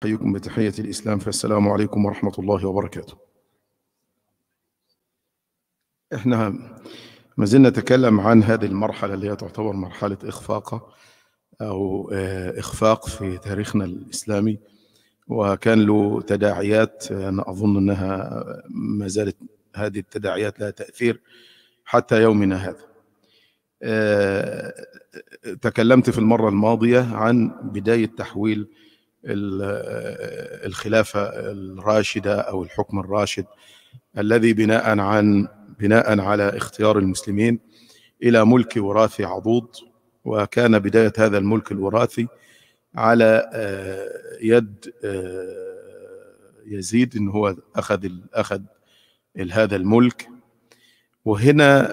أحييكم بتحية الإسلام فالسلام عليكم ورحمة الله وبركاته إحنا ما زلنا نتكلم عن هذه المرحلة اللي هي تعتبر مرحلة إخفاق أو إخفاق في تاريخنا الإسلامي وكان له تداعيات أنا أظن أنها ما زالت هذه التداعيات لها تأثير حتى يومنا هذا تكلمت في المرة الماضية عن بداية تحويل الخلافة الراشدة أو الحكم الراشد الذي بناء عن بناء على اختيار المسلمين إلى ملك وراثي عضوض وكان بداية هذا الملك الوراثي على يد يزيد إن هو أخذ أخذ هذا الملك وهنا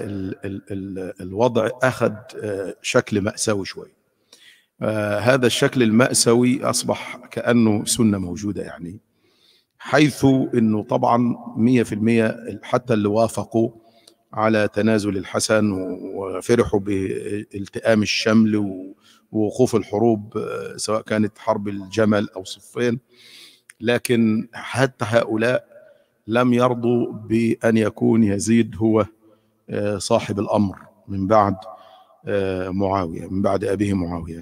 الوضع أخذ شكل مأساوي شوي هذا الشكل المأساوي أصبح كأنه سنة موجودة يعني حيث أنه طبعا مية في المية حتى اللي وافقوا على تنازل الحسن وفرحوا بالتئام الشمل ووقوف الحروب سواء كانت حرب الجمل أو صفين لكن حتى هؤلاء لم يرضوا بأن يكون يزيد هو صاحب الأمر من بعد معاوية من بعد أبيه معاوية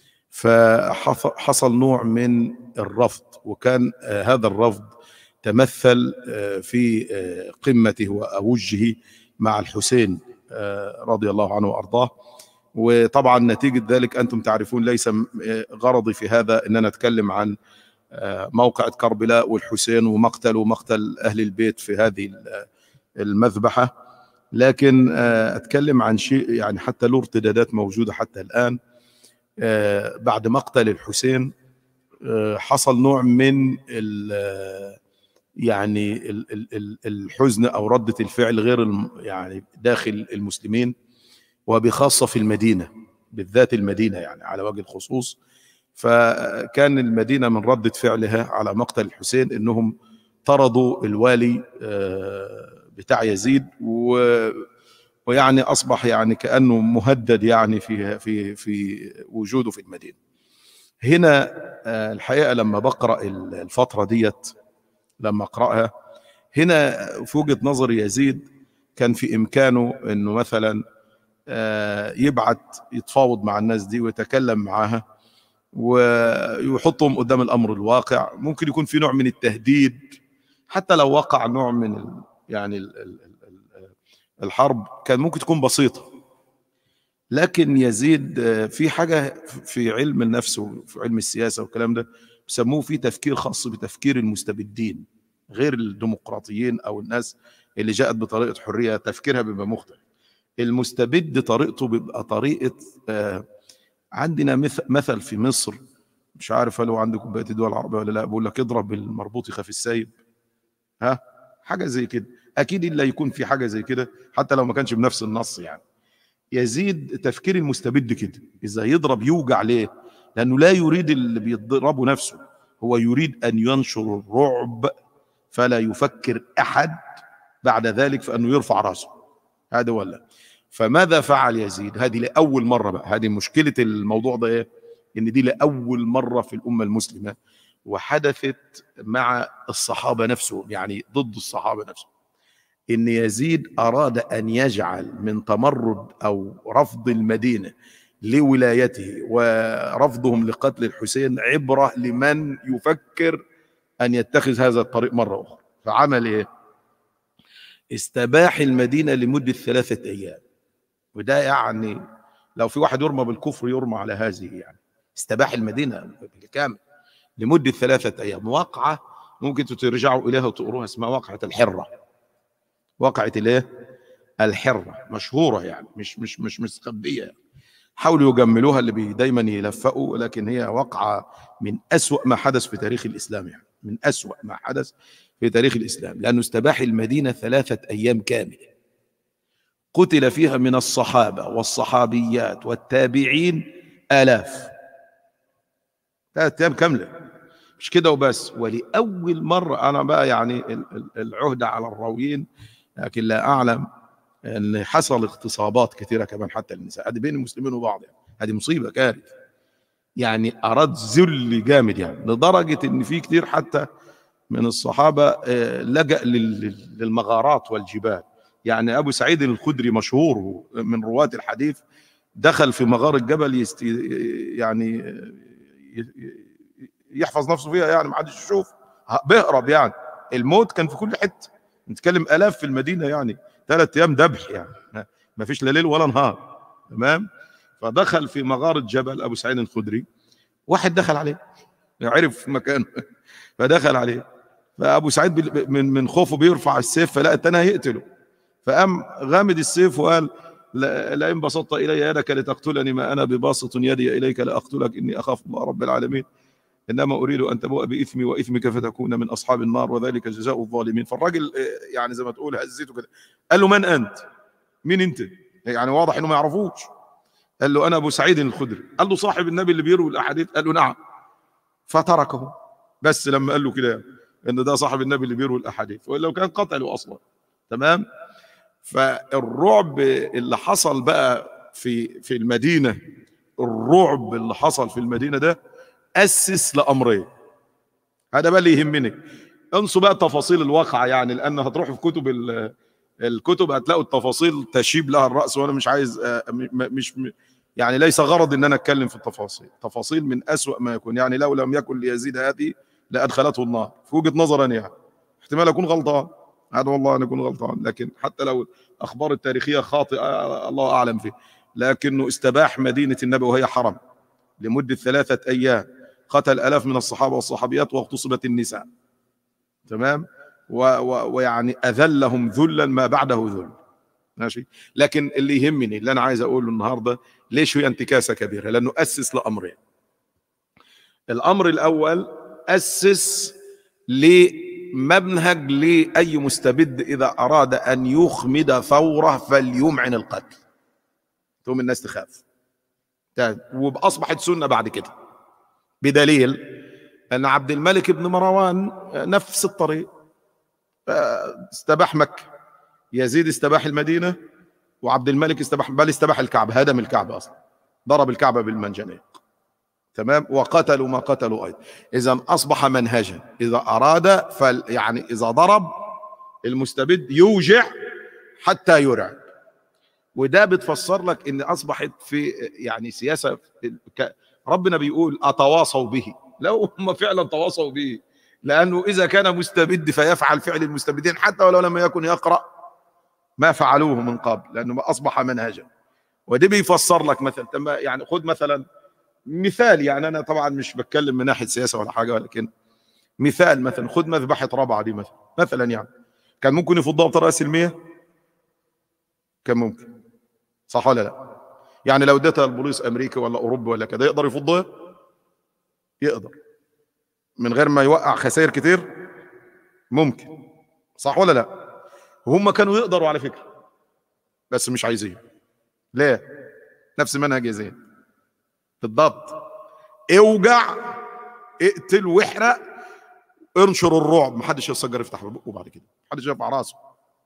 فحصل نوع من الرفض وكان هذا الرفض تمثل في قمته وأوجه مع الحسين رضي الله عنه وأرضاه وطبعا نتيجة ذلك أنتم تعرفون ليس غرضي في هذا أن أنا أتكلم عن موقعة كربلاء والحسين ومقتل ومقتل أهل البيت في هذه المذبحة لكن أتكلم عن شيء يعني حتى له ارتدادات موجودة حتى الآن بعد مقتل الحسين حصل نوع من ال يعني الحزن أو ردة الفعل غير يعني داخل المسلمين وبخاصة في المدينة بالذات المدينة يعني على وجه الخصوص فكان المدينة من ردة فعلها على مقتل الحسين انهم طردوا الوالي بتاع يزيد و ويعني اصبح يعني كانه مهدد يعني في في في وجوده في المدينه. هنا الحقيقه لما بقرا الفتره ديت لما اقراها هنا في وجهه نظر يزيد كان في امكانه انه مثلا يبعت يتفاوض مع الناس دي ويتكلم معاها ويحطهم قدام الامر الواقع ممكن يكون في نوع من التهديد حتى لو وقع نوع من ال يعني ال ال الحرب كان ممكن تكون بسيطه لكن يزيد في حاجه في علم النفس وفي علم السياسه والكلام ده بيسموه في تفكير خاص بتفكير المستبدين غير الديمقراطيين او الناس اللي جاءت بطريقه حريه تفكيرها بيبقى مختلف المستبد طريقته بيبقى طريقه آه عندنا مثل في مصر مش عارف هل هو عندكم بقيه الدول العربيه ولا لا بقول لك اضرب المربوط يخاف السايب ها حاجه زي كده اكيد الا يكون في حاجه زي كده حتى لو ما كانش بنفس النص يعني يزيد تفكير المستبد كده اذا يضرب يوجع ليه لانه لا يريد اللي بيضربه نفسه هو يريد ان ينشر الرعب فلا يفكر احد بعد ذلك فانه يرفع راسه هذا ولا فماذا فعل يزيد هذه لأول مرة بقى هذه مشكلة الموضوع ده إيه إن دي لأول مرة في الأمة المسلمة وحدثت مع الصحابة نفسهم يعني ضد الصحابة نفسهم إن يزيد أراد أن يجعل من تمرد أو رفض المدينة لولايته ورفضهم لقتل الحسين عبرة لمن يفكر أن يتخذ هذا الطريق مرة أخرى فعمل إيه استباح المدينة لمدة ثلاثة أيام وده يعني لو في واحد يرمى بالكفر يرمى على هذه يعني استباح المدينة بالكامل لمدة ثلاثة أيام واقعة ممكن ترجعوا إليها وتقروها اسمها واقعة الحرة واقعة الايه الحرة مشهورة يعني مش مش مش مستخبية يعني. حاولوا يجملوها اللي بي دايما يلفقوا لكن هي واقعة من أسوأ ما حدث في تاريخ الإسلام يعني من أسوأ ما حدث في تاريخ الإسلام لأنه استباح المدينة ثلاثة أيام كاملة قتل فيها من الصحابة والصحابيات والتابعين آلاف ثلاثة أيام كاملة مش كده وبس ولأول مرة أنا بقى يعني العهدة على الراويين لكن لا أعلم أن حصل اغتصابات كثيرة كمان حتى للنساء هذه بين المسلمين وبعض يعني. هذه مصيبة كارثة يعني اراد ذل جامد يعني لدرجه ان في كتير حتى من الصحابه آه، لجأ لل- للمغارات والجبال يعني ابو سعيد الخدري مشهور من رواه الحديث دخل في مغار الجبل يست... يعني ي- ي- يحفظ نفسه فيها يعني ما حدش يشوف بيهرب يعني الموت كان في كل حته نتكلم الاف في المدينه يعني ثلاث ايام ذبح يعني ما- ما فيش لا ليل ولا نهار تمام فدخل في مغاره جبل ابو سعيد الخدري واحد دخل عليه عرف مكانه فدخل عليه فابو سعيد بال- من من خوفه بيرفع السيف فلقى التاني هيقتله فقام غامد السيف وقال لا- لئن بسطت الي يدك لتقتلني ما انا بباسط يدي اليك لاقتلك اني اخاف الله رب العالمين انما اريد ان تبوء باثمي واثمك فتكون من اصحاب النار وذلك جزاء الظالمين فالراجل آه، يعني زي ما تقول هزيته كده قال له من انت؟ مين انت؟ يعني واضح انه ما يعرفوش قال له انا ابو سعيد الخدري قال له صاحب النبي اللي بيروي الاحاديث قال له نعم فتركه بس لما قال له كده ان ده صاحب النبي اللي بيروي الاحاديث والا لو كان قتله اصلا تمام فالرعب اللي حصل بقى في في المدينه الرعب اللي حصل في المدينه ده اسس لامرين هذا بقى اللي يهمني انسوا بقى تفاصيل الواقعه يعني لان هتروحوا في كتب ال- الكتب هتلاقوا التفاصيل تشيب لها الراس وانا مش عايز آه، م- م- مش م- يعني ليس غرض ان انا اتكلم في التفاصيل تفاصيل من اسوا ما يكون يعني لو لم يكن ليزيد هذه لادخلته النار في وجهه نظر انا يعني احتمال اكون غلطان هذا والله انا اكون غلطان لكن حتى لو الاخبار التاريخيه خاطئه الله اعلم فيه لكنه استباح مدينه النبي وهي حرم لمده ثلاثه ايام قتل الاف من الصحابه والصحابيات واغتصبت النساء تمام و و ويعني اذلهم ذلا ما بعده ذل ماشي لكن اللي يهمني اللي انا عايز اقوله النهارده ليش هي انتكاسه كبيره لانه اسس لامرين الامر الاول اسس لمنهج لاي مستبد اذا اراد ان يخمد ثوره فليمعن القتل ثم الناس تخاف ده- واصبحت سنه بعد كده بدليل ان عبد الملك بن مروان نفس الطريق آه، استباح مكه يزيد استباح المدينه وعبد الملك استباح بل استباح الكعبه هدم الكعبه اصلا ضرب الكعبه بالمنجنيق تمام وقتلوا ما قتلوا ايضا اذا اصبح منهجا اذا اراد فل يعني اذا ضرب المستبد يوجع حتى يرعب وده بتفسر لك ان اصبحت في يعني سياسه ك- ربنا بيقول اتواصوا به لو هم فعلا تواصوا به لانه اذا كان مستبد فيفعل فعل المستبدين حتى ولو لم يكن يقرا ما فعلوه من قبل لانه اصبح منهجا ودي بيفسر لك مثلا تم- يعني خد مثلا مثال يعني انا طبعا مش بتكلم من ناحيه سياسه ولا حاجه ولكن مثال مثلا خد مذبحه رابعه دي مثلا مثلا يعني كان ممكن يفضها بطريقه سلميه كان ممكن صح ولا لا يعني لو اديتها البوليس امريكا ولا اوروبا ولا كده يقدر يفضها يقدر من غير ما يوقع خسائر كتير ممكن صح ولا لا هم كانوا يقدروا على فكره بس مش عايزين ليه نفس منهج يزيد بالضبط اوجع اقتل واحرق انشر الرعب محدش يصجر يفتح بقه بعد كده محدش يرفع راسه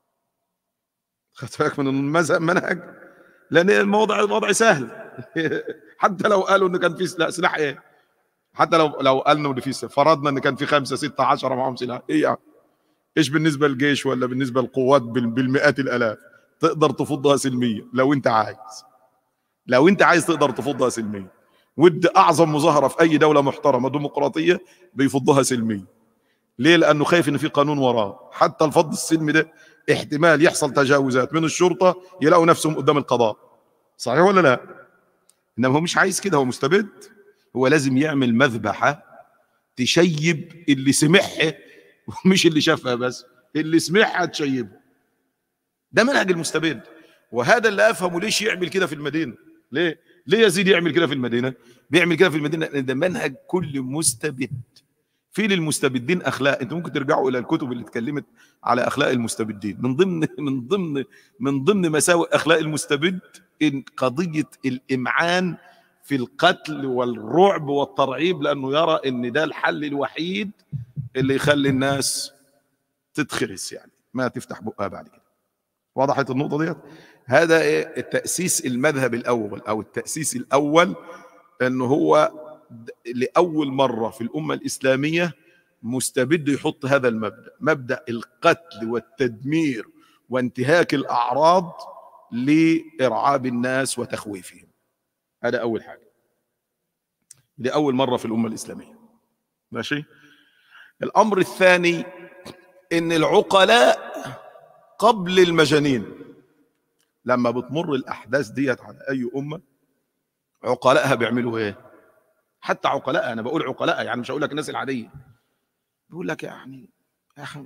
خدت بالك من المذهب منهج لان الموضع الوضع سهل حتى لو قالوا ان كان في سلاح, سلاح ايه حتى لو لو قالوا ان في سلاح فرضنا ان كان في خمسه سته عشره معهم سلاح ايه يعني ايش بالنسبه للجيش ولا بالنسبه للقوات بال- بالمئات الالاف تقدر تفضها سلميه لو انت عايز لو انت عايز تقدر تفضها سلميه ود اعظم مظاهره في اي دوله محترمه ديمقراطيه بيفضها سلميه ليه لانه خايف ان في قانون وراه حتى الفض السلمي ده احتمال يحصل تجاوزات من الشرطه يلاقوا نفسهم قدام القضاء صحيح ولا لا انما هو مش عايز كده هو مستبد هو لازم يعمل مذبحه تشيب اللي سمعها ومش اللي شافها بس اللي سمعها تشيبه ده منهج المستبد وهذا اللي افهمه ليش يعمل كده في المدينه ليه ليه يزيد يعمل كده في المدينه بيعمل كده في المدينه لان ده منهج كل مستبد في للمستبدين اخلاق انتوا ممكن ترجعوا الى الكتب اللي اتكلمت على اخلاق المستبدين من ضمن من ضمن من ضمن مساوئ اخلاق المستبد إن قضيه الامعان في القتل والرعب والترعيب لانه يرى ان ده الحل الوحيد اللي يخلي الناس تتخرس يعني ما تفتح بقها بعد كده وضحت النقطه ديت هذا إيه التاسيس المذهب الاول او التاسيس الاول انه هو لأول مرة في الأمة الإسلامية مستبد يحط هذا المبدأ مبدأ القتل والتدمير وانتهاك الأعراض لإرعاب الناس وتخويفهم هذا أول حاجة لأول مرة في الأمة الإسلامية ماشي الأمر الثاني إن العقلاء قبل المجانين لما بتمر الأحداث ديت على أي أمة عقلاءها بيعملوا إيه حتى عقلاء أنا بقول عقلاء يعني مش هقول لك الناس العادية بيقول لك يعني يا أخي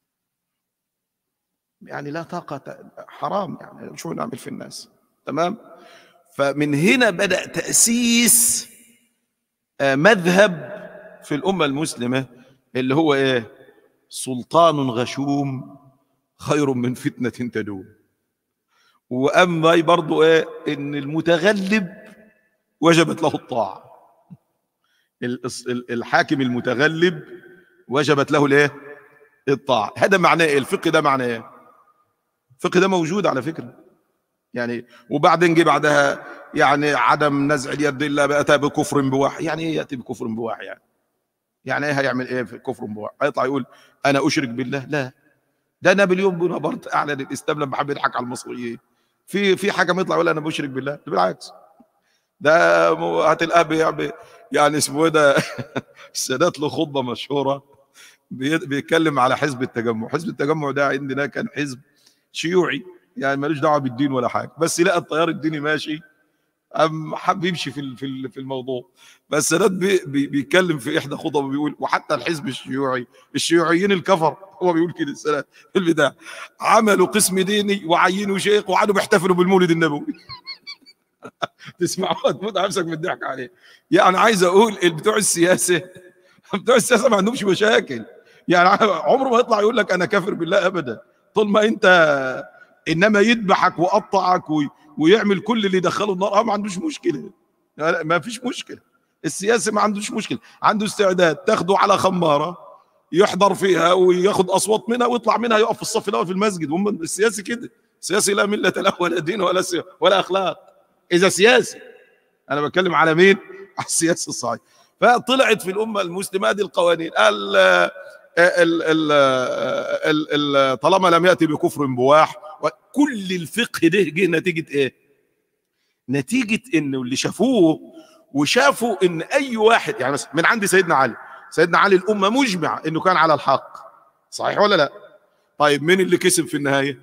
يعني لا طاقة حرام يعني شو نعمل في الناس تمام فمن هنا بدأ تأسيس مذهب في الأمة المسلمة اللي هو إيه سلطان غشوم خير من فتنة تدوم وأما برضو إيه إن المتغلب وجبت له الطاعة الحاكم المتغلب وجبت له الايه الطاعة هذا معناه ايه الفقه ده معناه ايه الفقه ده موجود على فكرة يعني وبعدين جه بعدها يعني عدم نزع اليد الا باتى بكفر بواح يعني ايه ياتي بكفر بواح يعني يعني ايه هيعمل ايه في كفر بواح هيطلع يقول انا اشرك بالله لا ده نابليون بونابرت اعلن الاسلام لما حب يضحك على المصريين في في حاجه ما يطلع يقول انا بشرك بالله بالعكس ده هتلاقيه يعني اسمه ايه ده السادات له خطبه مشهوره بيتكلم على حزب التجمع حزب التجمع ده عندنا كان حزب شيوعي يعني ملوش دعوه بالدين ولا حاجه بس لقى التيار الديني ماشي أم حب يمشي في في الموضوع بس السادات بي بي بيتكلم في احدى خطبه بيقول وحتى الحزب الشيوعي الشيوعيين الكفر هو بيقول كده السادات في البدايه عملوا قسم ديني وعينوا شيخ وقعدوا بيحتفلوا بالمولد النبوي تسمعوا تموت نفسك من الضحك عليه يعني عايز اقول بتوع السياسه بتوع السياسه ما عندهمش مشاكل يعني عمره ما يطلع يقول لك انا كافر بالله ابدا طول ما انت انما يذبحك وقطعك وي ويعمل كل اللي يدخله النار ما عندوش مشكله ما فيش مشكله السياسي ما عندوش مشكله عنده استعداد تاخده على خماره يحضر فيها وياخد اصوات منها ويطلع منها يقف في الصف الاول في المسجد هم السياسي كده السياسي لا مله له ولا دين ولا ولا اخلاق اذا سياسي انا بتكلم على مين على السياسي الصحيح فطلعت في الامه المسلمه هذه القوانين ال ال ال ال ال طالما لم ياتي بكفر بواح وكل الفقه ده جه نتيجه ايه نتيجه انه اللي شافوه وشافوا ان اي واحد يعني مثلا من عند سيدنا علي سيدنا علي الامه مجمعه انه كان على الحق صحيح ولا لا طيب مين اللي كسب في النهايه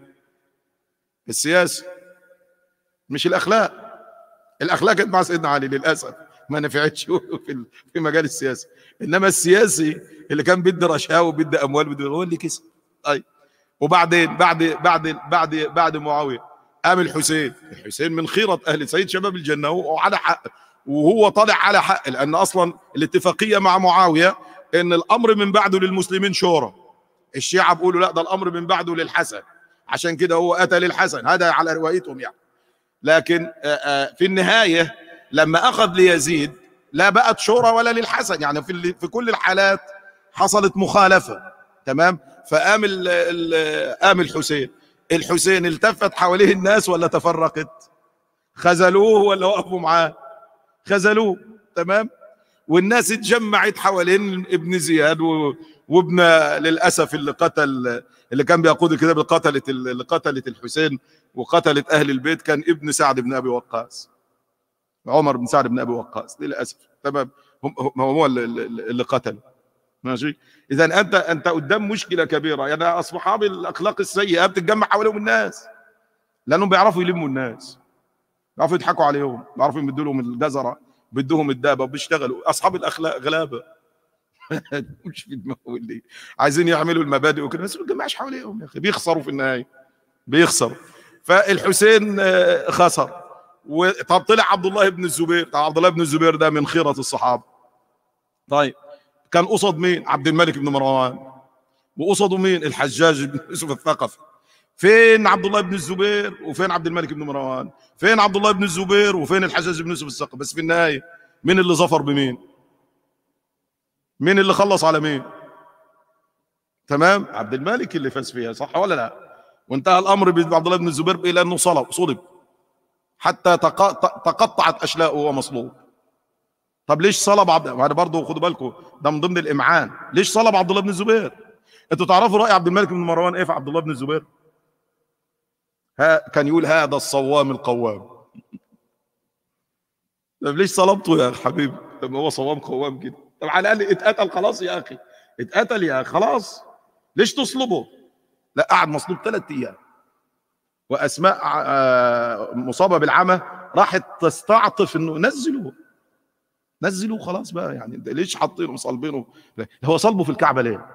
السياسه مش الاخلاق الاخلاق كانت مع سيدنا علي للاسف ما نفعتش في في مجال السياسه انما السياسي اللي كان بيدي رشاوى وبيدي اموال بيدي هو اللي كسب طيب وبعدين بعد بعد بعد بعد معاويه قام الحسين الحسين من خيرة اهل سيد شباب الجنه وعلى حق وهو طالع على حق لان اصلا الاتفاقيه مع معاويه ان الامر من بعده للمسلمين شورى الشيعه بيقولوا لا ده الامر من بعده للحسن عشان كده هو اتى للحسن هذا على روايتهم يعني لكن في النهايه لما اخذ ليزيد لا بقت شورى ولا للحسن يعني في في كل الحالات حصلت مخالفه تمام فقام قام الحسين الحسين التفت حواليه الناس ولا تفرقت خذلوه ولا وقفوا معاه خذلوه تمام والناس اتجمعت حوالين ابن زياد و... وابن للاسف اللي قتل اللي كان بيقود الكتاب اللي قتلت اللي قتلت الحسين وقتلت اهل البيت كان ابن سعد بن ابي وقاص عمر بن سعد بن ابي وقاص للاسف تمام هم هو اللي, اللي قتل ماشي اذا انت انت قدام مشكله كبيره يعني اصحاب الاخلاق السيئه بتتجمع حواليهم الناس لانهم بيعرفوا يلموا الناس بيعرفوا يضحكوا عليهم بيعرفوا يمدوا لهم الجزره بدهم الدابه بيشتغلوا اصحاب الاخلاق غلابه مش في دماغهم اللي عايزين يعملوا المبادئ وكده بس ما تجمعش حواليهم يا اخي بيخسروا في النهايه بيخسروا فالحسين خسر وطب طلع عبد الله بن الزبير طب عبد الله بن الزبير ده من خيرة الصحابة طيب كان قصد مين عبد الملك بن مروان وقصده مين الحجاج بن يوسف الثقفي فين عبد الله بن الزبير وفين عبد الملك بن مروان فين عبد الله بن الزبير وفين الحجاج بن يوسف الثقفي بس في النهاية مين اللي ظفر بمين مين اللي خلص على مين تمام عبد الملك اللي فاز فيها صح ولا لا وانتهى الامر بعبد الله بن الزبير الى انه صلب صلب حتى تقطعت اشلاؤه ومصلوب طب ليش صلب عبد انا برضه خدوا بالكم ده من ضمن الامعان ليش صلب عبد الله بن الزبير انتوا تعرفوا راي عبد الملك بن مروان ايه في عبد الله بن الزبير ها كان يقول هذا الصوام القوام طب ليش صلبته يا حبيبي لما هو صوام قوام كده طب على الاقل اتقتل خلاص يا اخي اتقتل يا أخي خلاص ليش تصلبه لا قعد مصلوب ثلاث ايام واسماء آه، مصابه بالعمى راحت تستعطف انه نزلوه نزلوه خلاص بقى يعني ليش حاطينه صلبينه هو صلبه في الكعبه ليه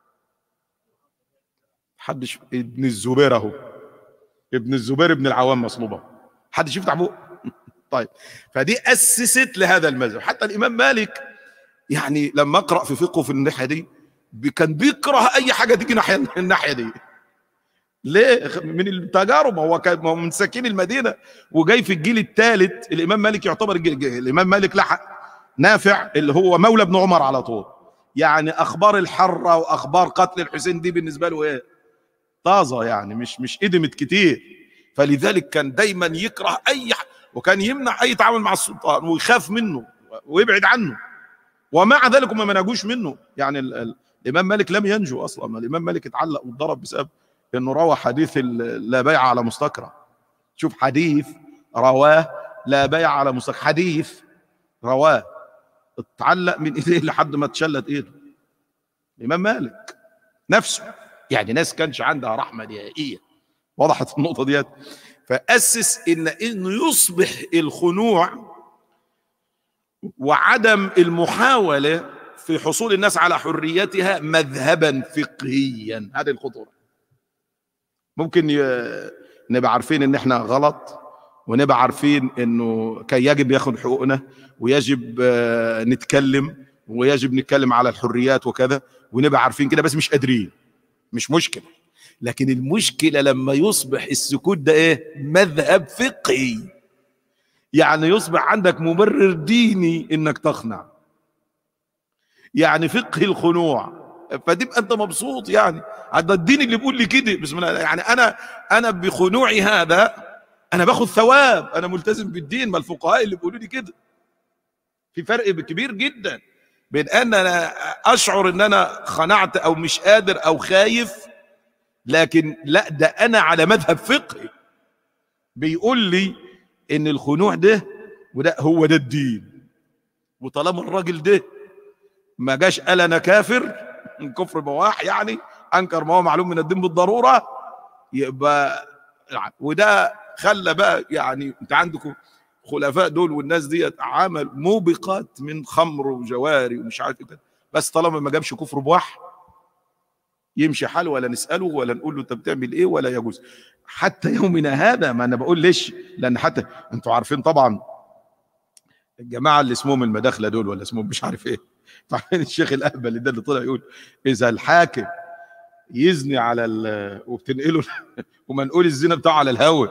حدش ابن الزبير اهو ابن الزبير ابن العوام مصلوبه حد يفتح بقه طيب فدي اسست لهذا المذهب حتى الامام مالك يعني لما اقرا في فقهه في الناحيه دي كان بيكره اي حاجه تيجي ناحيه الناحيه دي ليه من التجارب هو كان من ساكين المدينه وجاي في الجيل الثالث الامام مالك يعتبر الامام مالك لحق نافع اللي هو مولى ابن عمر على طول يعني اخبار الحره واخبار قتل الحسين دي بالنسبه له ايه طازه يعني مش مش قدمت كتير فلذلك كان دايما يكره اي وكان يمنع اي تعامل مع السلطان ويخاف منه ويبعد عنه ومع ذلك هم ما نجوش منه يعني ال ال الامام مالك لم ينجو اصلا الامام مالك اتعلق واتضرب بسبب انه روى حديث لا بيع على مستكره شوف حديث رواه لا بيع على مستكره حديث رواه اتعلق من ايديه لحد ما اتشلت ايده الامام مالك نفسه يعني ناس كانش عندها رحمه نهائيه وضحت النقطه ديت فاسس ان انه يصبح الخنوع وعدم المحاوله في حصول الناس على حريتها مذهبا فقهيا هذه الخطوره ممكن نبقى عارفين ان احنا غلط ونبقى عارفين انه كي يجب ياخد حقوقنا ويجب نتكلم ويجب نتكلم على الحريات وكذا ونبقى عارفين كده بس مش قادرين مش مشكله لكن المشكله لما يصبح السكوت ده ايه مذهب فقهي يعني يصبح عندك مبرر ديني انك تخنع يعني فقه الخنوع فتبقى انت مبسوط يعني ده الدين اللي بيقول لي كده بسم الله يعني انا انا بخنوعي هذا انا باخد ثواب انا ملتزم بالدين ما الفقهاء اللي بيقولوا لي كده في فرق كبير جدا بين ان انا اشعر ان انا خنعت او مش قادر او خايف لكن لا ده انا على مذهب فقهي بيقول لي ان الخنوع ده وده هو ده الدين وطالما الراجل ده ما جاش قال انا كافر كفر بواح يعني انكر ما هو معلوم من الدين بالضروره يبقى وده خلى بقى يعني انت عندكم خلفاء دول والناس ديت عمل موبقات من خمر وجواري ومش عارف ايه بس طالما ما جابش كفر بواح يمشي حاله ولا نساله ولا نقول له انت بتعمل ايه ولا يجوز حتى يومنا هذا ما انا بقول ليش لان حتى انتوا عارفين طبعا الجماعه اللي اسمهم المداخله دول ولا اسمهم مش عارف ايه عارفين الشيخ الاهبل ده اللي طلع يقول اذا الحاكم يزني على ال وبتنقله ومنقول الزنا بتاعه على الهوا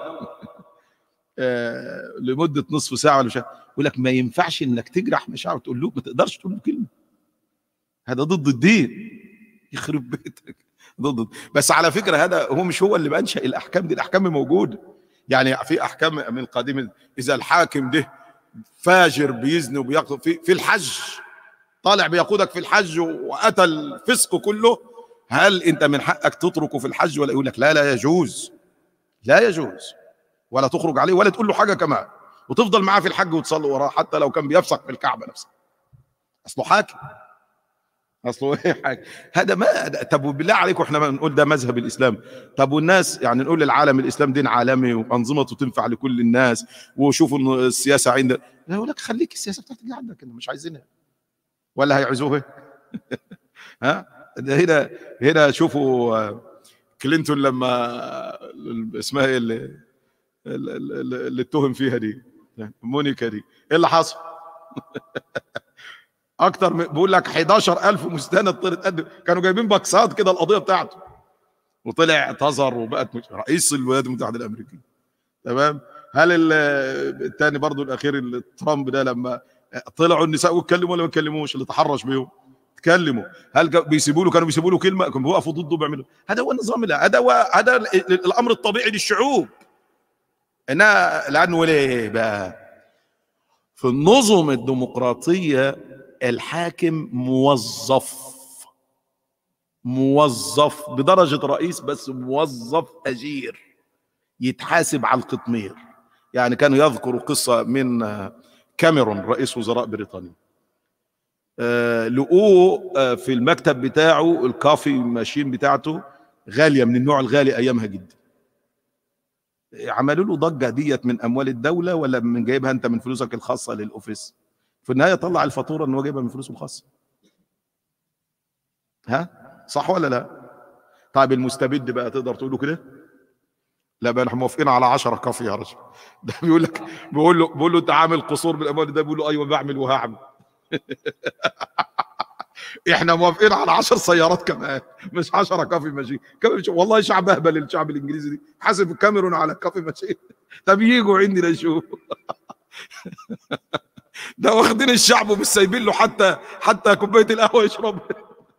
آه لمده نصف ساعه ولا مش يقول لك ما ينفعش انك تجرح مشاعره تقول له ما تقدرش تقول له كلمه هذا ضد الدين يخرب بيتك ضد بس على فكره هذا هو مش هو اللي بانشا الاحكام دي الاحكام موجوده يعني في احكام من القديم اذا الحاكم ده فاجر بيزني وبيقتل في, في الحج طالع بيقودك في الحج واتى الفسق كله هل انت من حقك تتركه في الحج ولا يقول لك لا لا يجوز لا يجوز ولا تخرج عليه ولا تقول له حاجه كمان وتفضل معاه في الحج وتصلي وراه حتى لو كان بيفسق في الكعبه نفسها اصله حاكم اصله ايه حاجه هذا ما طب بالله عليكم احنا بنقول ده مذهب الاسلام طب والناس يعني نقول للعالم الاسلام دين عالمي وانظمته تنفع لكل الناس وشوفوا ان السياسه عند لا يقول لك خليك السياسه بتاعتك دي عندك مش عايزينها ولا هيعزوها ها ده هنا هنا شوفوا كلينتون لما اسمها ايه اللي اللي اتهم فيها دي مونيكا دي ايه اللي حصل اكتر من بيقول لك 11000 مستند طلعت قد كانوا جايبين باكسات كده القضيه بتاعته وطلع اعتذر وبقت رئيس الولايات المتحده الامريكيه تمام هل الثاني برضو الاخير ترامب ده لما طلعوا النساء واتكلموا ولا ما اتكلموش اللي تحرش بيهم اتكلموا هل بيسيبوا له كانوا بيسيبوا له كلمه كانوا بيوقفوا ضده بيعملوا هذا هو النظام هذا هو هذا الامر الطبيعي للشعوب انها لانه ليه بقى في النظم الديمقراطية الحاكم موظف موظف بدرجة رئيس بس موظف أجير يتحاسب على القطمير يعني كانوا يذكروا قصة من كاميرون رئيس وزراء بريطانيا آه لقوه آه في المكتب بتاعه الكافي ماشين بتاعته غالية من النوع الغالي أيامها جدا عملوا له ضجة ديت من أموال الدولة ولا من جايبها أنت من فلوسك الخاصة للأوفيس في النهاية طلع الفاتورة أنه جايبها من فلوسه الخاصة ها صح ولا لا طيب المستبد بقى تقدر تقول له كده لا بقى احنا موافقين على 10 كافي يا رجل ده بيقول لك بيقول له بيقول له انت عامل قصور بالاموال ده بيقول له ايوه بعمل وهعمل احنا موافقين على 10 سيارات كمان مش 10 كافي ماشين كمان والله شعب اهبل الشعب الانجليزي دي حاسب الكاميرون على الكافي ماشين طب يجوا عندنا نشوف ده واخدين الشعب ومش سايبين له حتى حتى كوبايه القهوه يشربها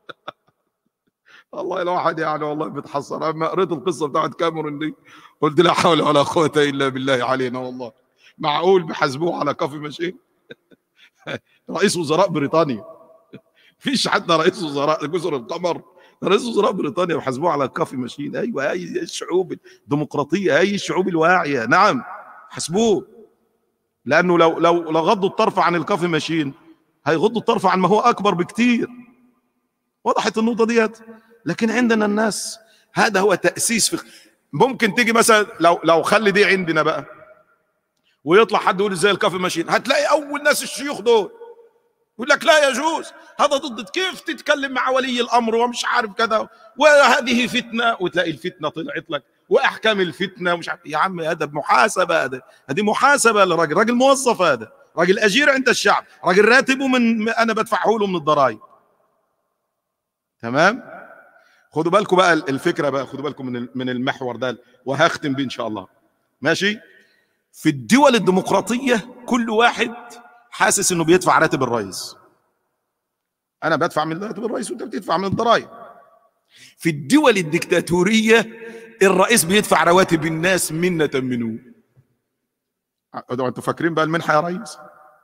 والله الواحد يعني والله بيتحسر اما قريت القصه بتاعت كاميرون دي قلت لا حول ولا قوه الا بالله علينا والله معقول بيحاسبوه على كافي ماشين رئيس وزراء بريطانيا فيش حتى رئيس وزراء جزر القمر رئيس وزراء بريطانيا بيحاسبوه على كافي ماشين ايوه اي الشعوب الديمقراطيه اي الشعوب الواعيه نعم حاسبوه لانه لو لو لو غضوا الطرف عن الكافي ماشين هيغضوا الطرف عن ما هو اكبر بكتير وضحت النقطه ديت لكن عندنا الناس هذا هو تاسيس في ممكن تيجي مثلا لو لو خلي دي عندنا بقى ويطلع حد يقول ازاي الكافي ماشين هتلاقي اول ناس الشيوخ دول يقول لك لا يجوز هذا ضد كيف تتكلم مع ولي الامر ومش عارف كذا وهذه فتنه وتلاقي الفتنه طلعت لك واحكام الفتنه ومش عارف يا عم هذا محاسبه هذا هذه محاسبه لراجل راجل موظف هذا راجل اجير عند الشعب راجل راتبه من انا بدفعه له من الضرائب تمام خدوا بالكم بقى الفكره بقى خدوا بالكم من من المحور ده وهختم بيه ان شاء الله ماشي في الدول الديمقراطيه كل واحد حاسس انه بيدفع راتب الرئيس انا بدفع من راتب الرئيس وانت بتدفع من الضرائب في الدول الدكتاتوريه الرئيس بيدفع رواتب الناس منة منه انتوا فاكرين بقى المنحه يا ريس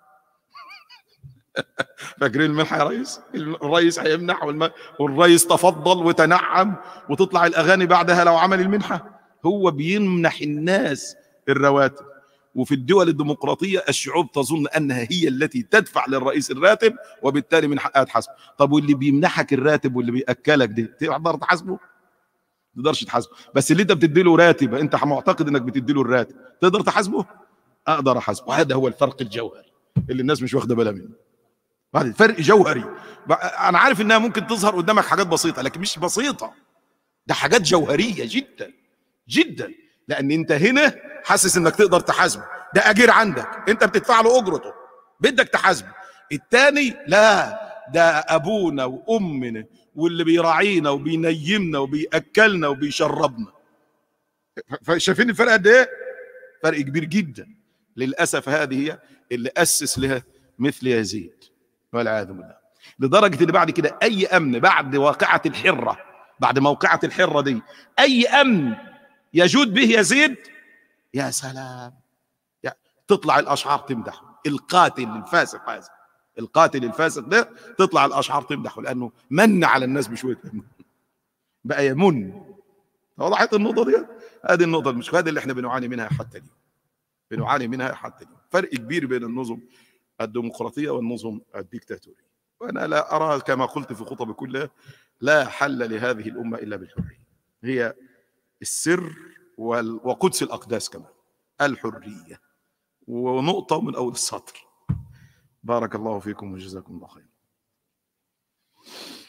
فاكرين المنحه يا ريس الرئيس هيمنح والم... والرئيس تفضل وتنعم وتطلع الاغاني بعدها لو عمل المنحه هو بيمنح الناس الرواتب وفي الدول الديمقراطيه الشعوب تظن انها هي التي تدفع للرئيس الراتب وبالتالي من حقها تحاسبه طب واللي بيمنحك الراتب واللي بياكلك ده تقدر تحاسبه ما تقدرش تحاسبه بس اللي انت بتدي له راتب انت معتقد انك بتدي له الراتب تقدر تحاسبه اقدر احاسبه هذا هو الفرق الجوهري اللي الناس مش واخده بالها منه بعد فرق جوهري انا عارف انها ممكن تظهر قدامك حاجات بسيطه لكن مش بسيطه ده حاجات جوهريه جدا جدا لان انت هنا حاسس انك تقدر تحاسبه ده اجير عندك انت بتدفع له اجرته بدك تحاسبه التاني لا ده ابونا وامنا واللي بيراعينا وبينيمنا وبياكلنا وبيشربنا شايفين الفرق قد ايه فرق كبير جدا للاسف هذه هي اللي اسس لها مثل يزيد والعياذ بالله لدرجه ان بعد كده اي امن بعد واقعه الحره بعد موقعه الحره دي اي امن يجود به يزيد يا سلام يا تطلع الاشعار تمدحه القاتل الفاسق هذا القاتل الفاسق ده تطلع الاشعار تمدحه لانه من على الناس بشويه بقى يمن وضحت النقطه دي هذه النقطه المشكله هذه اللي احنا بنعاني منها حتى اليوم بنعاني منها حتى اليوم فرق كبير بين النظم الديمقراطيه والنظم الديكتاتوريه وانا لا ارى كما قلت في خطبي كلها لا حل لهذه الامه الا بالحريه هي السر وقدس الأقداس كمان الحرية ونقطة من أول السطر بارك الله فيكم وجزاكم الله خير